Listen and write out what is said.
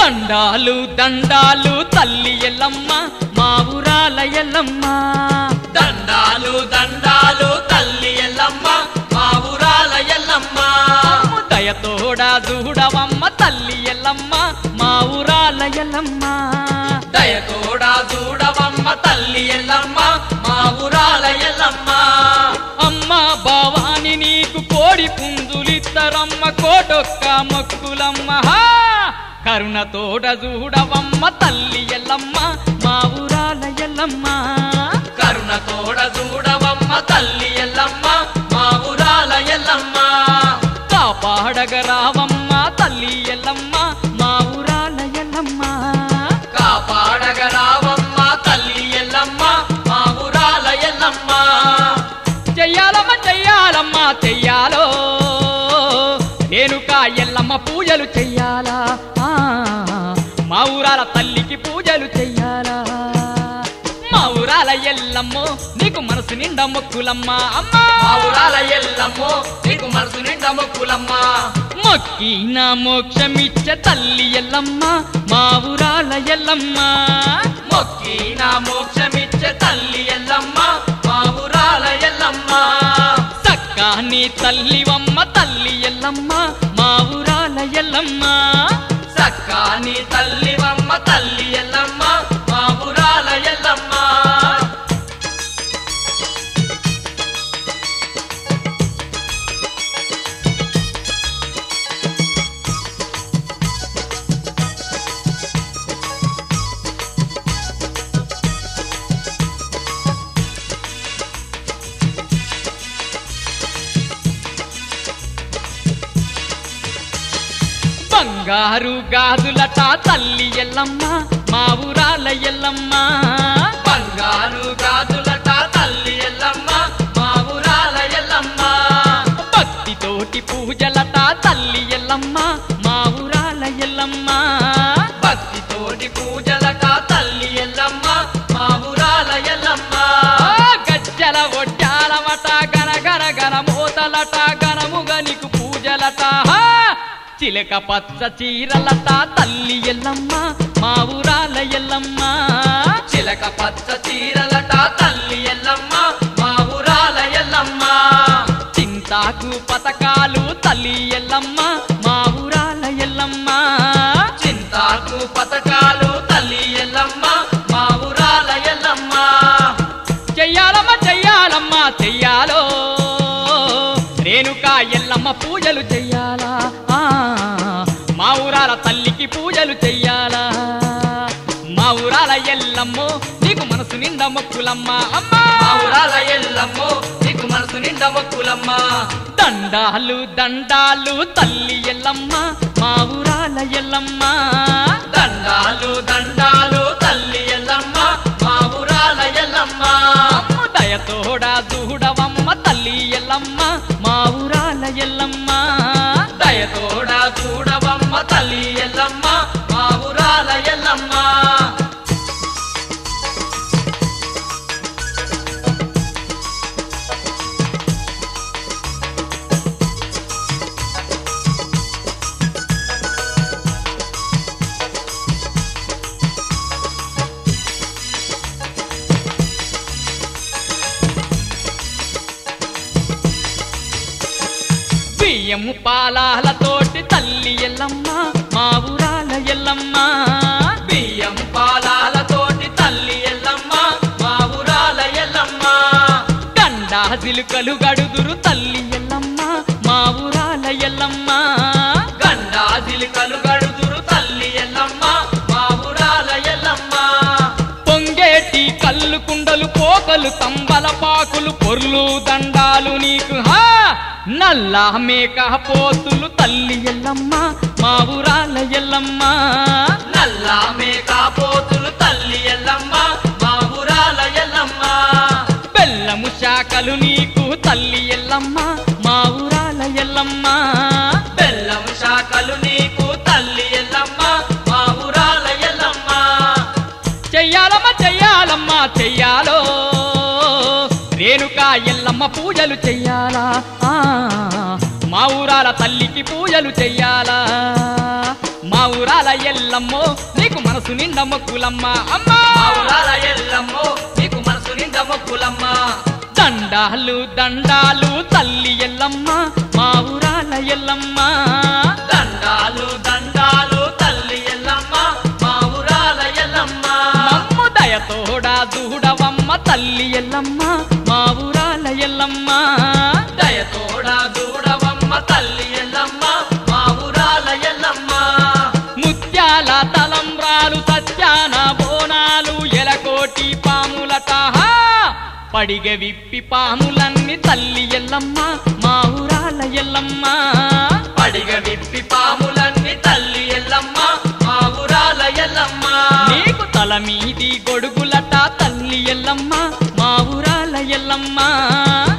దండాలు దండాలు తల్లి ఎల్లమ్మ మా ఊరాల ఎల్లమ్మ దండాలు దండాలు తల్లి ఎల్లమ్మ మా ఊరాల ఎల్లమ్మ దయతోడా చూడవమ్మ తల్లి ఎల్లమ్మ మా ఊరాల ఎల్లమ్మ దయతోడా చూడవమ్మ తల్లి ఎల్లమ్మ మా ఊరాల ఎల్లమ్మ అమ్మ భవాని నీకు కోడి పుంజులిత్తరమ్మ కోటొక్క మొక్కులమ్మ హా! కరుణతోడ చూడవమ్మ తల్లి ఎల్లమ్మ మా ఊరాల ఎల్లమ్మ కరుణతోడ చూడవమ్మ తల్లి ఎల్లమ్మ మా ఊరాల ఎల్లమ్మ కాపాడగరావమ్మ తల్లి ఎల్లమ్మ మా ఊరాల ఎల్లమ్మ కాపాడగరావమ్మ తల్లి ఎల్లమ్మ మా ఊరాల ఎల్లమ్మ చెయ్యాలమ్మ చెయ్యాలమ్మ చెయ్యాలో రేణుకా ఎల్లమ్మ పూజలు చెయ్యాలా ఆ, మా ఊరాల తల్లికి పూజలు చెయ్యాలా మా ఊరాల ఎల్లమ్మో నీకు మనసు నిండా మొక్కులమ్మ అమ్మా మా ఊరాల ఎల్లమ్మో నీకు మనసు నిండా మొక్కులమ్మ మొక్కిన మోక్షమిచ్చే తల్లి ఎల్లమ్మ మా ఊరాల ఎల్లమ్మ మొక్కి నా మోక్షమిచ్చే తల్లి ఎల్లమ్మ మా ఊరాల ఎల్లమ్మ సక్కాని తల్లివమ్మ తల్లి ఎల్లమ్మ మా ఊరాల ఎల్లమ్మ సక్కాని తల్లివమ్మ తల్లి ఎల్లమ్మ మా ఊరాల ఎల్లమ్మ బంగారు గాజులట తల్లి ఎల్లమ్మ మా ఊరాల ఎల్లమ్మ బంగారు గాజులట తల్లి ఎల్లమ్మ మా ఊరాల ఎల్లమ్మ భక్తితోటి పూజలట తల్లి ఎల్లమ్మ మా ఊరాల ఎల్లమ్మ భక్తితోటి పూజలట తల్లి ఎల్లమ్మ మా ఊరాల ఎల్లమ్మ ఆ గజ్జల ఒడ్డాలమట గన గన గన మోతలట గనముగ నీకు పూజలట హా! చిలక పచ్చ చీరలట తల్లి ఎల్లమ్మ మా ఊరాల ఎల్లమ్మ చిలక పచ్చ చీరలట తల్లి ఎల్లమ్మ మా ఊరాల ఎల్లమ్మ చింతాకు పథకాలు తల్లి ఎల్లమ్మ మా ఊరాల ఎల్లమ్మ చింతాకు పథకాలు తల్లి ఎల్లమ్మ మా ఊరాల ఎల్లమ్మ చెయ్యాలమ్మ చెయ్యాలమ్మ చెయ్యాలో రేణుకా ఎల్లమ్మ పూజలు చెయ్యాలా ఆ, మా ఊరాల తల్లికి పూజలు చెయ్యాలా మా ఊరాల ఎల్లమ్మో నీకు మనసు నిండా మొక్కులమ్మ అమ్మా మా ఊరాల ఎల్లమ్మో నీకు మనసు నిండా మొక్కులమ్మ దండాలు దండాలు తల్లి ఎల్లమ్మ మా ఊరాల ఎల్లమ్మ దండాలు దండాలు తల్లి ఎల్లమ్మ మా ఊరాల ఎల్లమ్మ అమ్మ దయతోడా చూడవమ్మ తల్లి ఎల్లమ్మ మా ఊరాల ఎల్లమ్మ దయతోడా చూడవమ్మ తల్లి ఎల్లమ్మ మా ఊరాల ఎల్లమ్మ బియ్యము పాలాలతోటి తల్లి ఎల్లమ్మ మా ఊరాల ఎల్లమ్మ బియ్యం పాలాలతోటి తల్లి ఎల్లమ్మ మా ఊరాల ఎల్లమ్మ గండా జిలుకలు గడుదురు తల్లి ఎల్లమ్మ మా ఊరాల ఎల్లమ్మ గండా జిలికలు గడుదురు తల్లి ఎల్లమ్మ మా ఊరాల ఎల్లమ్మ పొంగేటి కళ్ళు కుండలు పోకలు తంబల పాకులు పొర్లు దండాలు నీకు హా నల్ల మేక పోతులు తల్లి ఎల్లమ్మ మా ఊరాల ఎల్లమ్మ నల్ల మేకపోతులు తల్లి ఎల్లమ్మ మా ఊరాల ఎల్లమ్మ బెల్లము శాఖలు నీకు తల్లి ఎల్లమ్మ మా ఊరాల ఎల్లమ్మ బెల్లం శాఖలు నీకు తల్లి ఎల్లమ్మ మా ఊరాల ఎల్లమ్మ చెయ్యాలమ్మ చెయ్యాలమ్మ చెయ్యాలో రేణుకా ఎల్లమ్మ పూజలు చెయ్యాలా ఆ, మా ఊరాల తల్లికి పూజలు చెయ్యాలా మా ఊరాల ఎల్లమ్మో నీకు మనసు నిండా మొక్కులమ్మ అమ్మా మా ఊరాల ఎల్లమ్మో నీకు మనసు నిండా మొక్కులమ్మ దండాలు దండాలు తల్లి ఎల్లమ్మ మా ఊరాల ఎల్లమ్మ దండాలు దండాలు తల్లి ఎల్లమ్మ మా ఊరాల ఎల్లమ్మ మమ్ము దయతోడా దూడవమ్మ తల్లి ఎల్లమ్మ మా ఊరాల ఎల్లమ్మ దయతోడా దూడవమ్మ తల్లి ఎల్లమ్మ మా ఊరాల ఎల్లమ్మ ముత్యాల తలంబ్రాలు సత్యాన బోనాలు ఎలకోటి పాములట హా! పడిగ విప్పి పాములన్నీ తల్లి ఎల్లమ్మ మా ఊరాల ఎల్లమ్మ పడిగ విప్పి పాములన్నీ తల్లి ఎల్లమ్మ మా ఊరాల ఎల్లమ్మ నీకు తల మీది గొడుగులట తల్లి ఎల్లమ్మ మా ఊరాల ఎల్లమ్మ